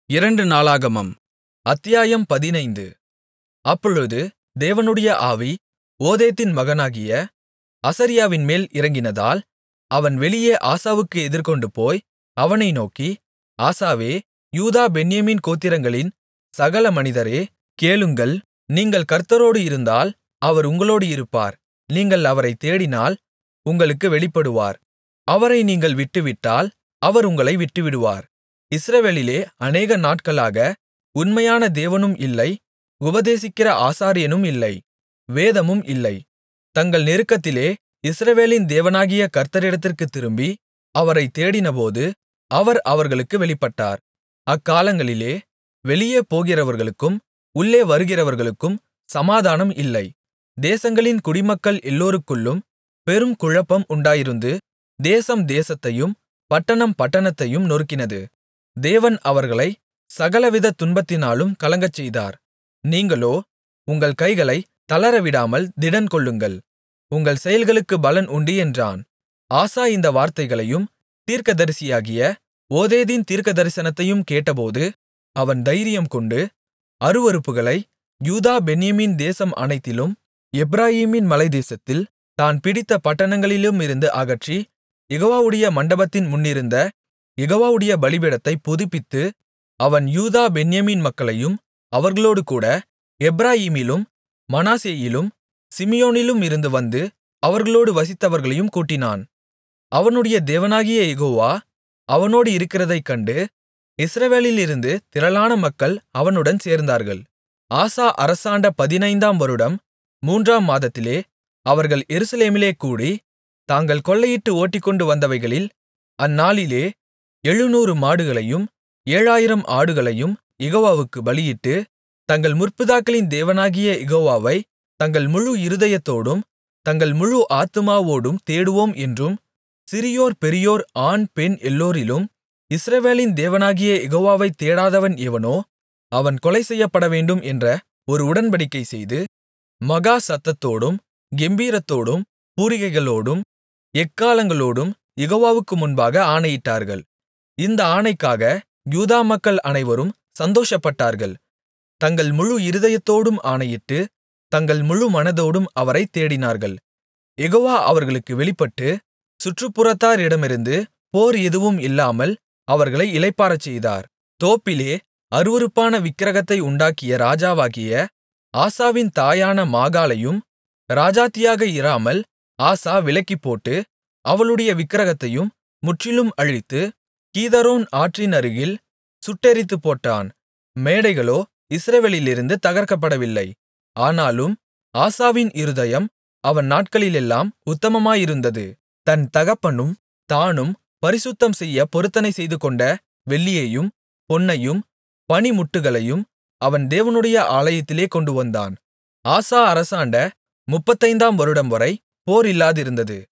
இரண்டு நாளாகமம் அத்தியாயம் பதினைந்து அப்பொழுது தேவனுடைய ஆவி ஓதேதின் மகனாகிய அசரியாவின்மேல் இறங்கினதால் அவன் வெளியே ஆசாவுக்கு எதிர்கொண்டுபோய் அவனை நோக்கி ஆசாவே யூதா பென்யமீன் கோத்திரங்களின் சகல மனிதரே கேளுங்கள் நீங்கள் கர்த்தரோடு இருந்தால் அவர் உங்களோடு இருப்பார் நீங்கள் அவரைத் தேடினால் உங்களுக்கு வெளிப்படுவார் அவரை நீங்கள் விட்டுவிட்டால் அவர் உங்களை விட்டுவிடுவார் இஸ்ரவேலிலே அநேக நாட்களாக உண்மையான தேவனும் இல்லை உபதேசிக்கிற ஆசாரியனும் இல்லை வேதமும் இல்லை தங்கள் நெருக்கத்திலே இஸ்ரவேலின் தேவனாகிய கர்த்தரிடத்திற்குத் திரும்பி அவரைத் தேடினபோது அவர் அவர்களுக்கு வெளிப்பட்டார் அக்காலங்களிலே வெளியே போகிறவர்களுக்கும் உள்ளே வருகிறவர்களுக்கும் சமாதானம் இல்லை தேசங்களின் குடிமக்கள் எல்லோருக்குள்ளும் பெரும் குழப்பம் உண்டாயிருந்து தேசம் தேசத்தையும் பட்டணம் பட்டணத்தையும் நொறுக்கினது தேவன் அவர்களை சகலவித துன்பத்தினாலும் கலங்கச்செய்தார் நீங்களோ உங்கள் கைகளைத் தளரவிடாமல் திடன்கொள்ளுங்கள் உங்கள் செயல்களுக்குப் பலன் உண்டு என்றான் ஆசா இந்த வார்த்தைகளையும் தீர்க்கதரிசியாகிய ஓதேதின் தீர்க்கதரிசனத்தையும் கேட்டபோது அவன் தைரியம்கொண்டு அருவருப்புகளை யூதா பென்யமீன் தேசம் அனைத்திலும் எப்பிராயீமின் மலைத்தேசத்தில் தான் பிடித்த பட்டணங்களிலுமிருந்து அகற்றி யெகோவாவுடைய மண்டபத்தின் முன்னிருந்த யெகோவாவுடைய பலிபீடத்தைப் புதுப்பித்து அவன் யூதா பென்யமீன் மக்களையும் அவர்களோடுகூட எப்பிராயீமிலும் மனாசேயிலும் சிமியோனிலும் இருந்து வந்து அவர்களோடு வசித்தவர்களையும் கூட்டினான் அவனுடைய தேவனாகிய யெகோவா அவனோடு இருக்கிறதைக் கண்டு இஸ்ரவேலிலிருந்து திரளான மக்கள் அவனுடன் சேர்ந்தார்கள் ஆசா அரசாண்ட பதினைந்தாம் வருடம் மூன்றாம் மாதத்திலே அவர்கள் எருசலேமிலே கூடி தாங்கள் கொள்ளையிட்டு ஓட்டிக்கொண்டு வந்தவைகளில் அந்நாளிலே எழுநூறு மாடுகளையும் ஏழாயிரம் ஆடுகளையும் யெகோவாவுக்குப் பலியிட்டு தங்கள் முற்பிதாக்களின் தேவனாகிய யெகோவாவை தங்கள் முழு இருதயத்தோடும் தங்கள் முழு ஆத்துமாவோடும் தேடுவோம் என்றும் சிறியோர் பெரியோர் ஆண் பெண் எல்லோரிலும் இஸ்ரவேலின் தேவனாகிய யெகோவாவைத் தேடாதவன் எவனோ அவன் கொலை செய்யப்படவேண்டும் என்ற ஒரு உடன்படிக்கை செய்து மகா சத்தத்தோடும் கெம்பீரத்தோடும் பூரிகைகளோடும் எக்காளங்களோடும் யெகோவாவுக்கு முன்பாக ஆணையிட்டார்கள் இந்த ஆணைக்காக யூதா மக்கள் அனைவரும் சந்தோஷப்பட்டார்கள் தங்கள் முழு இருதயத்தோடும் ஆணையிட்டு தங்கள் முழு மனதோடும் அவரைத் தேடினார்கள் யெகோவா அவர்களுக்கு வெளிப்பட்டு சுற்றுப்புறத்தாரிடமிருந்து போர் எதுவும் இல்லாமல் அவர்களை இளைப்பாறச்செய்தார் தோப்பிலே அருவருப்பான விக்கிரகத்தை உண்டாக்கிய ராஜாவாகிய ஆசாவின் தாயான மாகாளையும் ராஜாத்தியாக இராமல் ஆசா விலக்கிப்போட்டு அவளுடைய விக்கிரகத்தையும் முற்றிலும் அழித்து கீதரோன் ஆற்றின் அருகில் சுட்டெரித்துப் போட்டான் மேடைகளோ இஸ்ரவேலிலிருந்து தகர்க்கப்படவில்லை ஆனாலும் ஆசாவின் இருதயம் அவன் நாட்களிலெல்லாம் உத்தமமாயிருந்தது தன் தகப்பனும் தானும் பரிசுத்தம் செய்ய பொருத்தனை செய்துகொண்ட வெள்ளியையும் பொன்னையும் பணிமுட்டுகளையும் அவன் தேவனுடைய ஆலயத்திலே கொண்டுவந்தான் ஆசா அரசாண்ட முப்பத்தைந்தாம் வருடம்வரை போர் இல்லாதிருந்தது